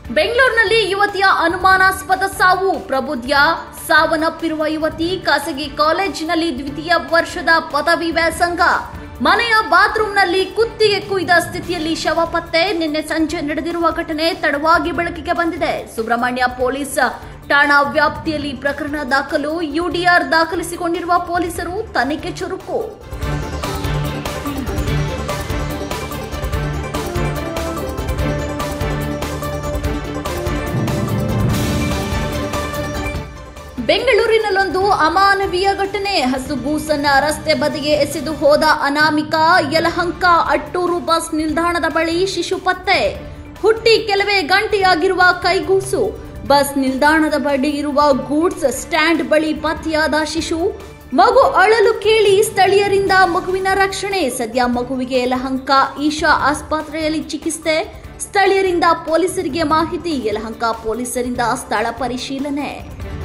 ಬೆಂಗಳೂರಿನಲ್ಲಿ ಯುವತಿಯ ಅನುಮಾನಾಸ್ಪದ ಸಾವು ಪ್ರಬುದ್ಯ ಸಾವನ್ನಪ್ಪಿರುವ ಯುವತಿ ಖಾಸಗಿ ಕಾಲೇಜಿನಲ್ಲಿ ದ್ವಿತೀಯ ವರ್ಷದ ಪದವಿ ವ್ಯಾಸಂಗ ಮನೆಯ ಬಾತ್ರೂಂನಲ್ಲಿ ಕುತ್ತಿಗೆ ಕುಯ್ದ ಸ್ಥಿತಿಯಲ್ಲಿ ಶವ ಪತ್ತೆ ನಿನ್ನೆ ಸಂಜೆ ನಡೆದಿರುವ ಘಟನೆ ತಡವಾಗಿ ಬೆಳಕಿಗೆ ಬಂದಿದೆ ಸುಬ್ರಹ್ಮಣ್ಯ ಪೊಲೀಸ್ ಠಾಣಾ ವ್ಯಾಪ್ತಿಯಲ್ಲಿ ಪ್ರಕರಣ ದಾಖಲು ಯುಡಿಆರ್ ದಾಖಲಿಸಿಕೊಂಡಿರುವ ಪೊಲೀಸರು ತನಿಖೆ ಚುರುಕು ಬೆಂಗಳೂರಿನಲ್ಲೊಂದು ಅಮಾನವೀಯ ಘಟನೆ ಹಸುಗೂಸನ್ನ ರಸ್ತೆ ಬದಿಗೆ ಎಸೆದು ಹೋದ ಅನಾಮಿಕ ಯಲಹಂಕ ಅಟ್ಟೂರು ಬಸ್ ನಿಲ್ದಾಣದ ಬಳಿ ಶಿಶು ಪತ್ತೆ ಹುಟ್ಟಿ ಕೆಲವೇ ಗಂಟೆಯಾಗಿರುವ ಕೈಗೂಸು ಬಸ್ ನಿಲ್ದಾಣದ ಬಳಿ ಇರುವ ಗೂಡ್ಸ್ ಸ್ಟ್ಯಾಂಡ್ ಬಳಿ ಪತ್ತೆಯಾದ ಶಿಶು ಮಗು ಅಳಲು ಕೇಳಿ ಸ್ಥಳೀಯರಿಂದ ಮಗುವಿನ ರಕ್ಷಣೆ ಸದ್ಯ ಮಗುವಿಗೆ ಯಲಹಂಕ ಈಶಾ ಆಸ್ಪತ್ರೆಯಲ್ಲಿ ಚಿಕಿತ್ಸೆ ಸ್ಥಳೀಯರಿಂದ ಪೊಲೀಸರಿಗೆ ಮಾಹಿತಿ ಯಲಹಂಕ ಪೊಲೀಸರಿಂದ ಸ್ಥಳ ಪರಿಶೀಲನೆ